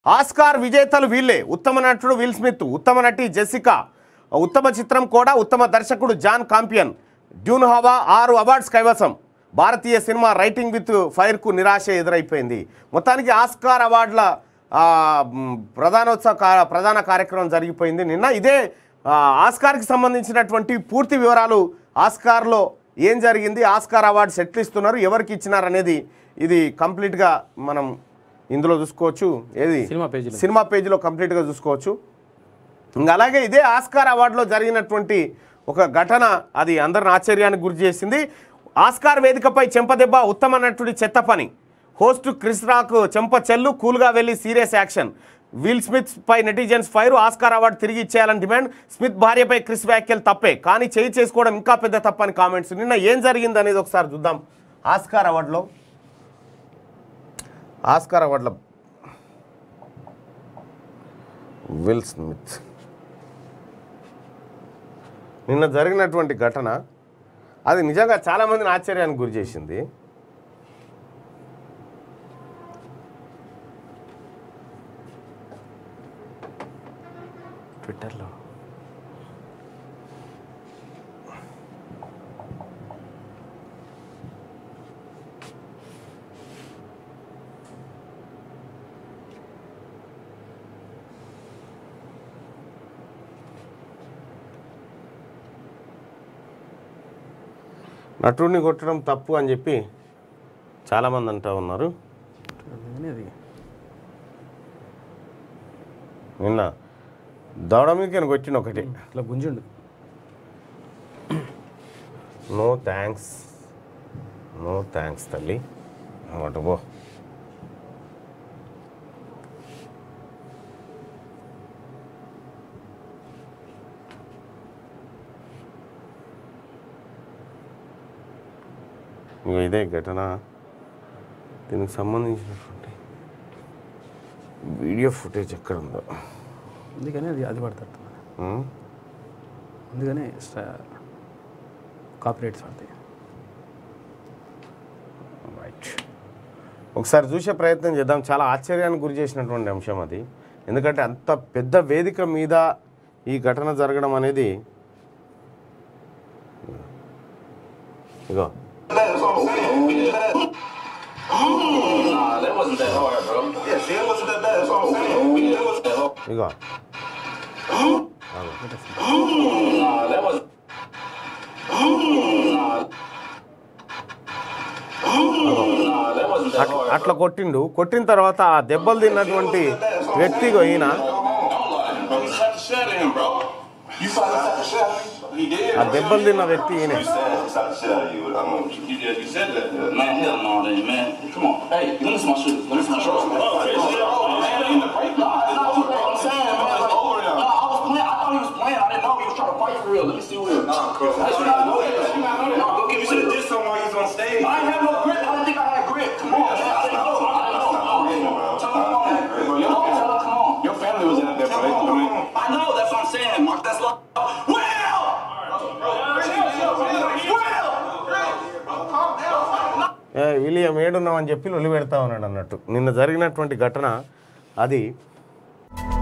Oscar విజేతలు వీళ్ళే ఉత్తమ నటుడు విల్ స్మిత్ ఉత్తమ నటి జెసికా ఉత్తమ చిత్రం కూడా ఉత్తమ దర్శకుడు జాన్ కాంపియన్ డ్యూన్ హవా ఆరు అవార్డ్స్ కైవసం భారతీయ సినిమా రైటింగ్ విత్ ఫైర్కు నిరాశ ఎదురైపోయింది మొత్తానికి ఆస్కార్ అవార్డుల ఆ, మ్, ప్రధానోత్సవ కా- ప్రధాన కార్యక్రమం జరిగిపోయింది నిన్న ఇదే ఆ, ఆస్కార్కి సంబంధించినటువంటి పూర్తి వివరాలు ఆస్కార్లో ఏం జరిగింది ఆస్కార్ అవార్డ్స్ ఎట్లు ఇస్తున్నారు ఎవరికి ఇచ్చినారు అనేది ఇది కంప్లీట్గా మనం ఇందులో చూసుకోవచ్చు ఏది సినిమా పేజీలో. సినిమా పేజీలో కంప్లీట్గా చూసుకోవచ్చు ఇంకా అలాగే ఇదే ఆస్కార్ అవార్డులో జరిగినటువంటి ఒక ఘటన అది అందరిని ఆశ్చర్యానికి గురి చేసింది ఆస్కార్ వేదికపై చెంపదెబ్బ ఉత్తమ నటుడి చెత్త పని హోస్ట్ క్రిస్ రాక్ చెంప చెల్లు కూల్గా వెళ్ళి సీరియస్ యాక్షన్ విల్ స్మిత్ పై నెటిజన్స్ ఫైర్ ఆస్కార్ అవార్డు తిరిగి ఇచ్చేయాలని డిమాండ్ స్మిత్ భార్యపై క్రిస్ వ్యాఖ్యలు తప్పే కానీ చేయి చేసుకోవడం ఇంకా పెద్ద తప్పని కామెంట్స్ నిన్న ఏం జరిగింది అనేది ఒకసారి చూద్దాం ఆస్కార్ అవార్డులో ఆస్కార్ అవార్డులో విల్ స్మిత్ నిన్న జరిగినటువంటి ఘటన అది నిజంగా చాలామందిని ఆశ్చర్యానికి గురి చేసింది ట్విట్టర్లో నటుడిని కొట్టడం తప్పు అని చెప్పి చాలామంది అంటూ ఉన్నారు అందుకని అది నిన్న దవడ మీదకి కొట్టిన ఒకటి ఇట్లా గుంజుండు నో థ్యాంక్స్ నో థ్యాంక్స్ తల్లి అటు పో ఇగో ఇదే ఘటన దీనికి సంబంధించినటువంటి వీడియో ఫుటేజ్ ఎక్కడ ఉందో అందుకని అది అది పడతాడు ఉం? అందుకని కాపీరైట్స్ పడతాయి రైట్ ఒకసారి చూసే ప్రయత్నం చేద్దాం చాలా ఆశ్చర్యానికి గురి చేసినటువంటి అంశం అది ఎందుకంటే అంత పెద్ద వేదిక మీద ఈ ఘటన జరగడం అనేది ఇగో Nah, that wasn't that hard, bro. Yeah, see, it wasn't that bad. That's all I'm saying. It wasn't that hard. Ego Nah, that wasn't. Nah, that wasn't that అట్లా hard. అట్లా కొట్టిండు కొట్టిన తర్వాత ఆ దెబ్బలు తిన్నటువంటి వ్యక్తి ఇగో ఈయన Bro, he slapped the shit out of him, bro. You saw him slap the shit out of me? He did. ఆ దెబ్బలు తిన్న వ్యక్తి ఈయన You said he slapped the shit out of you. I know you. You, you, you said that. Man, hell no, then, man. Come on. Hey, let me see my shoes. Let me see my shoes. Man, in the break. Nah, it's not what I'm saying, man. Like, nah, I was playing. I thought he was playing. I didn't know he was trying to fight for real. Let me see real. Nah, bro. I should not know that. You not know that. Nah, go get You me should have some. did something while you was on stage. I didn't have no grip. I didn't think I had grip. Come on, man. I didn't know. I didn't know. Come on, man. Tell him, come on, man. Bro, your, tell him, come on. Your family was out there, bro. They- I mean, I know. That's what I'm saying, Mark. That's like. Will! ఏ, William ఏడున్నామని చెప్పి లొలి పెడతా ఉన్నాడు అన్నట్టు నిన్న జరిగినటువంటి ఘటన అది